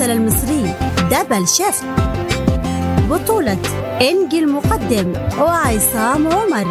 المسلسل المصري دبل شيفت بطولة إنجي المقدم وعصام عمر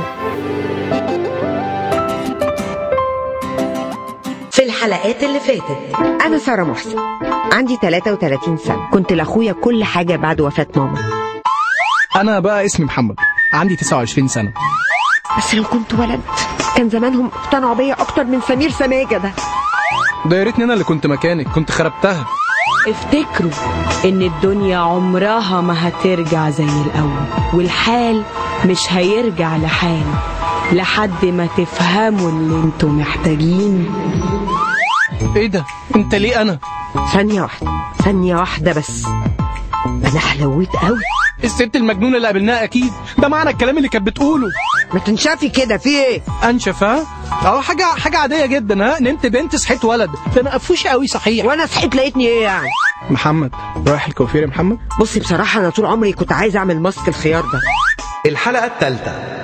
في الحلقات اللي فاتت أنا سارة محسن عندي 33 سنة كنت لأخويا كل حاجة بعد وفاة ماما انا بقى اسمي محمد عندي 29 سنه بس لو كنت ولد كان زمانهم اقتنعوا بيا أكتر من سمير سماجة ده ده يا ريتني انا اللي كنت مكانك كنت خربتها افتكروا ان الدنيا عمرها ما هترجع زي الاول والحال مش هيرجع لحال لحد ما تفهموا اللي انتوا محتاجين ايه ده انت ليه انا ثانية واحدة ثانية واحدة بس أنا حلويت قوي الست المجنونه اللي قابلناها اكيد ده معنى الكلام اللي كانت بتقوله ما تنشافي كده في ايه انشف ها اه حاجه حاجه عاديه جدا ها نمت بنت صحيت ولد ده انا قفوش قوي صحيح وانا صحيت لقيتني ايه يعني محمد رايح الكوافير يا محمد بصي بصراحة أنا طول عمري كنت عايز أعمل ماسك الخيار ده الحلقة الثالثة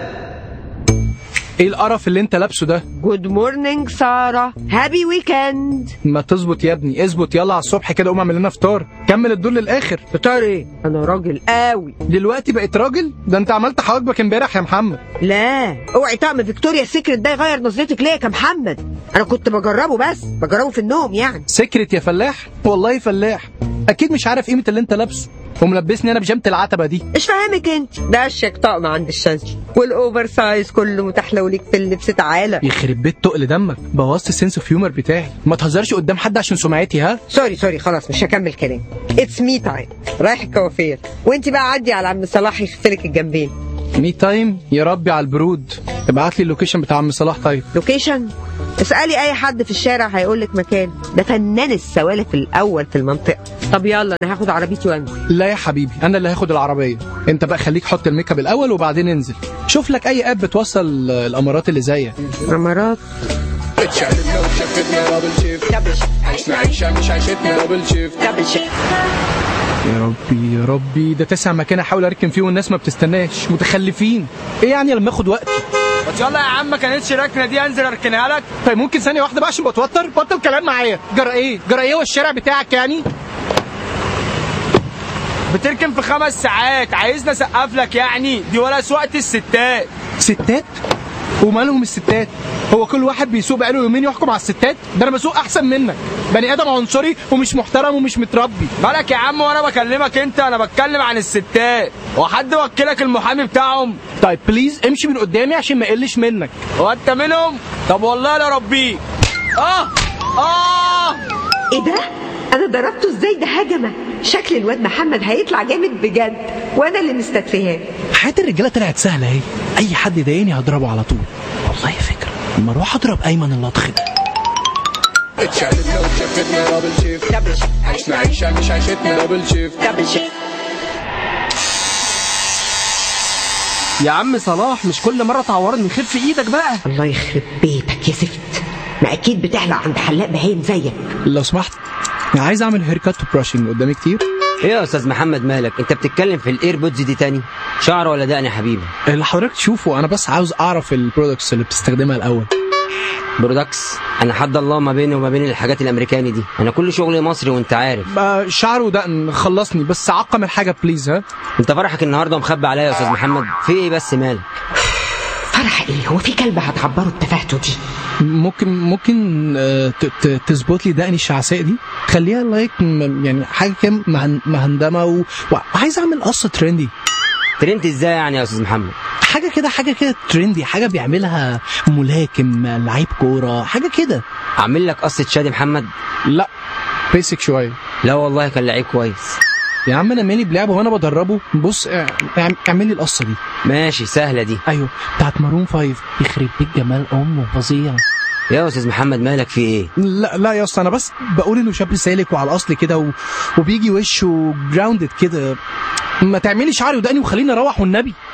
ايه القرف اللي انت لابسه ده جود مورنينج سارة هابي ويكند ما تظبط يا ابني اظبط يلا على الصبح كده قوم اعمل لنا فطار كمل الدور للاخر فطار ايه انا راجل قوي دلوقتي بقيت راجل ده انت عملت حواجبك امبارح يا محمد لا اوعي طقم فيكتوريا سيكريت ده يغير نظرتك ليا يا محمد انا كنت بجربه بس بجربه في النوم يعني سكرت يا فلاح والله فلاح اكيد مش عارف قيمه اللي انت لابسه وملبسني انا بيجامه العتبه دي ايش فاهمك انت ده اشيك طقم عند الشمس والاوفر سايز كله متاح لو ليك في اللبس تعالى يخرب بيت تقل دمك بوظت السنس اوف هيومر بتاعي ما تهزرش قدام حد عشان سمعتي ها سوري سوري خلاص مش هكمل كلام اتس مي تايم رايح الكوافير وانت بقى عدي على عم صلاح يخفلك الجنبين مي تايم يا ربي على البرود ابعت لي اللوكيشن بتاع عم صلاح طيب لوكيشن اسالي اي حد في الشارع هيقول لك مكان ده فنان السوالف الاول في المنطقه طب يلا انا هاخد عربيتي وانزل لا يا حبيبي انا اللي هاخد العربيه انت بقى خليك حط الميك اب الاول وبعدين انزل شوف لك اي اب بتوصل الامارات اللي زيك امارات اتشقلبنا وشفتنا دبل شيفت عشنا عيشة مش عيشتنا دبل شيفت يا ربي يا ربي ده تسع مكان احاول اركن فيه والناس ما بتستناش متخلفين ايه يعني لما اخد وقتي بس يلا يا عم ما كانتش ركنه دي انزل اركنها لك طيب ممكن ثانيه واحده بقى عشان بتوتر بطل كلام معايا جرى ايه جرى ايه والشارع بتاعك يعني بتركن في خمس ساعات عايزنا اسقف لك يعني دي ولا سواقه الستات ستات ومالهم الستات هو كل واحد بيسوق بقاله يومين يحكم على الستات ده انا بسوق احسن منك بني ادم عنصري ومش محترم ومش متربي مالك يا عم وانا بكلمك انت انا بتكلم عن الستات هو حد وكلك المحامي بتاعهم طيب بليز امشي من قدامي عشان ما اقلش منك هو انت منهم طب والله لا ربيك اه اه ايه ده انا ضربته ازاي ده هجمه شكل الواد محمد هيطلع جامد بجد وانا اللي مستدفياه حياة الرجالة طلعت سهلة اهي أي حد يضايقني هضربه على طول والله فكرة اما اروح اضرب أيمن اللطخ ده اتشقلبنا وشفتنا دبل شيفت عشنا عيشة مش عيشتنا دبل شيفت يا عم صلاح مش كل مره تعورني خف ايدك بقى الله يخرب بيتك يا زفت ما اكيد بتحلق عند حلاق بهايم زيك لو سمحت أنا عايز أعمل هير كات وبراشنج قدامي كتير ايه يا استاذ محمد مالك انت بتتكلم في الايربودز دي تاني شعر ولا دقن يا حبيبي اللي حضرتك تشوفه أنا بس عاوز أعرف البرودكتس اللي بتستخدمها الأول برودكس انا حد الله ما بيني وما بين الحاجات الامريكاني دي انا كل شغلي مصري وانت عارف آه، شعر ودقن خلصني بس عقم الحاجة بليز ها انت فرحك النهارده مخبي عليا يا استاذ محمد في ايه بس مالك فرح ايه هو في كلب هتعبره بتفاهته دي ممكن ممكن آه، ت- ت- تظبط لي دقني الشعساء دي خليها لايك م- يعني حاجة كده مهن- مهندمة و- وعايز أعمل قصة ترندي ترنت ازاي يعني يا استاذ محمد حاجه كده حاجه كده ترندي حاجه بيعملها ملاكم لعيب كوره حاجه كده اعمل لك قصه شادي محمد لا بيسك شويه لا والله كان لعيب كويس يا عم انا مالي بلعبه وانا بدربه بص اع- اع- اعمل لي القصه دي ماشي سهله دي ايوه بتاعت مارون فايف يخرب بيت جمال امه فظيع يا استاذ محمد مالك في ايه لا لا يا اسطى انا بس بقول انه شاب سالك وعلى الاصل كده و... وبيجي وشه جراوندد كده ما تعملي شعري ودقني وخليني اروح والنبي